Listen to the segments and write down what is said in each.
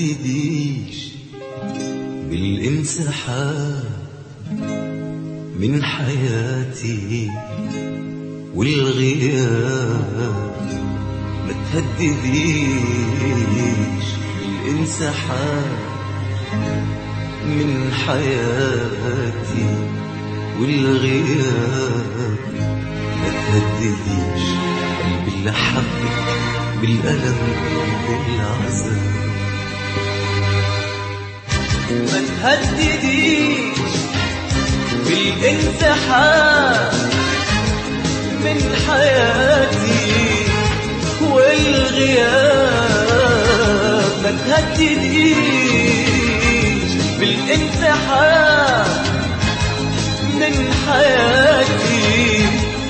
تهدديش بالانسحاب من حياتي والغياب ما تهدديش بالانسحاب من حياتي والغياب ما تهدديش قلبي اللي حبك بالألم وبالعذاب ما تهدديش بالانسحاب من حياتي والغياب ما تهدديش بالانسحاب من حياتي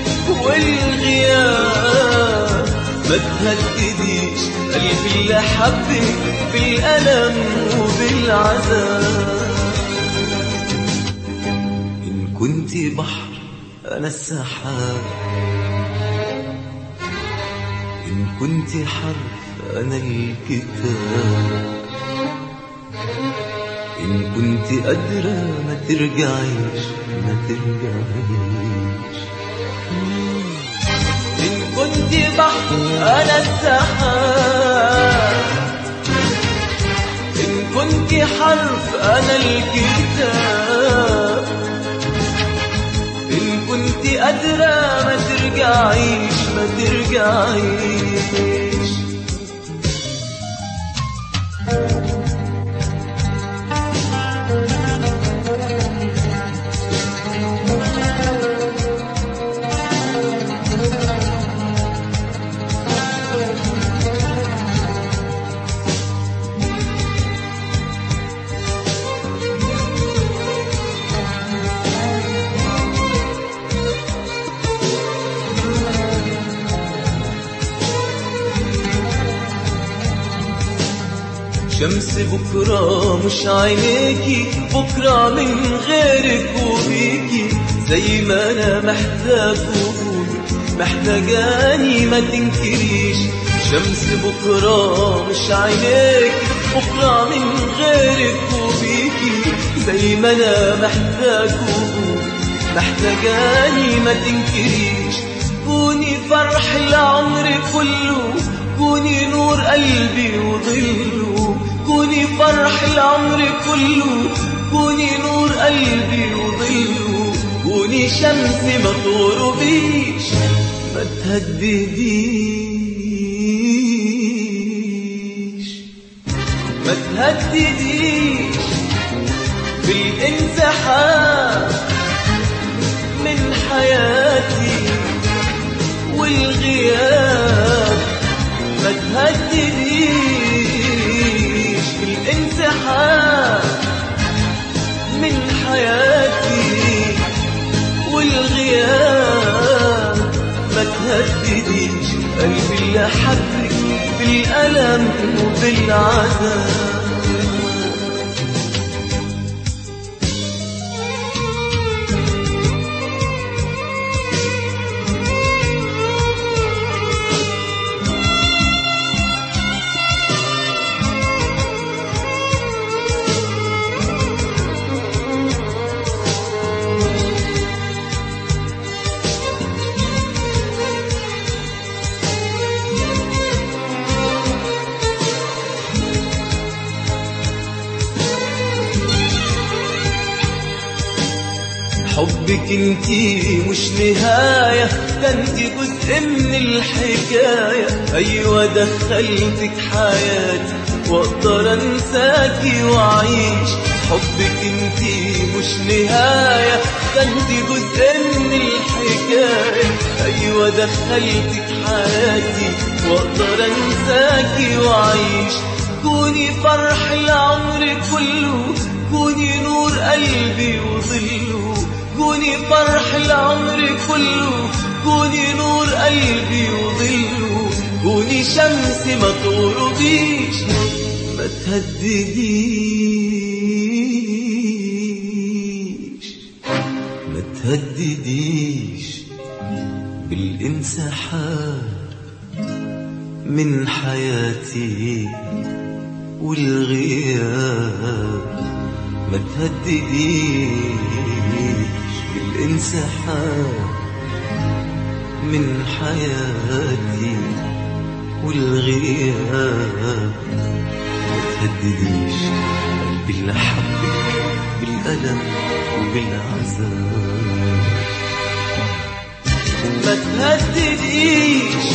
والغياب ما تهدديش قلبي اللي حبك بالألم وبالعذاب إن كنت بحر أنا السحاب إن كنت حرف أنا الكتاب إن كنت قادرة ما ترجعيش ما ترجعيش إن كنت بحر أنا السحاب إن كنت حرف أنا الكتاب إن كنت قادرة ما ترجعيش ما ترجعيش شمس بكرة مش عينيكي بكرة من غيرك وبيكي زي ما أنا محتاج وجودك محتاجاني ما تنكريش شمس بكرة مش عينيكي بكرة من غيرك وبيكي زي ما أنا محتاج وجودك محتاجاني ما تنكريش كوني فرح العمر كله كوني نور قلبي وظله كوني فرح العمر كله كوني نور قلبي وظله كوني شمس ما تغربيش ما تهدديش ما تهدديش بالانسحاب من حياتي والغياب ما تهدديش بالانسحاب من حياتي والغياب ما تهدديش قلبي اللي حبك بالألم وبالعذاب حبك انتي مش نهاية ده انتي جزء من الحكاية ايوه دخلتك حياتي واقدر انساكي واعيش حبك انتي مش نهاية ده انتي جزء من الحكاية ايوه دخلتك حياتي واقدر انساكي واعيش كوني فرح العمر كله كوني نور قلبي وظله كوني فرح العمر كله كوني نور قلبي وظله كوني شمس ما تغربيش ما تهدديش ما تهدديش بالانسحاب من حياتي والغياب ما تهدديش بالانسحاب من حياتي والغياب ما تهدديش قلبي اللي حبك بالألم وبالعذاب ما تهدديش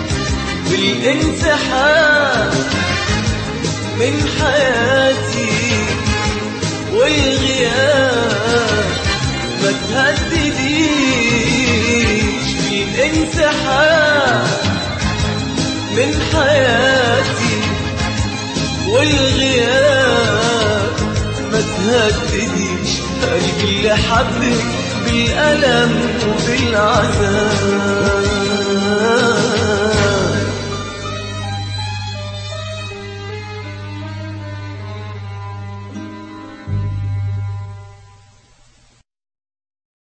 بالانسحاب من حياتي والغياب ما تهدديش بالانسحاب من حياتي والغياب ما تهدديش قلبي اللي حبك بالألم وبالعذاب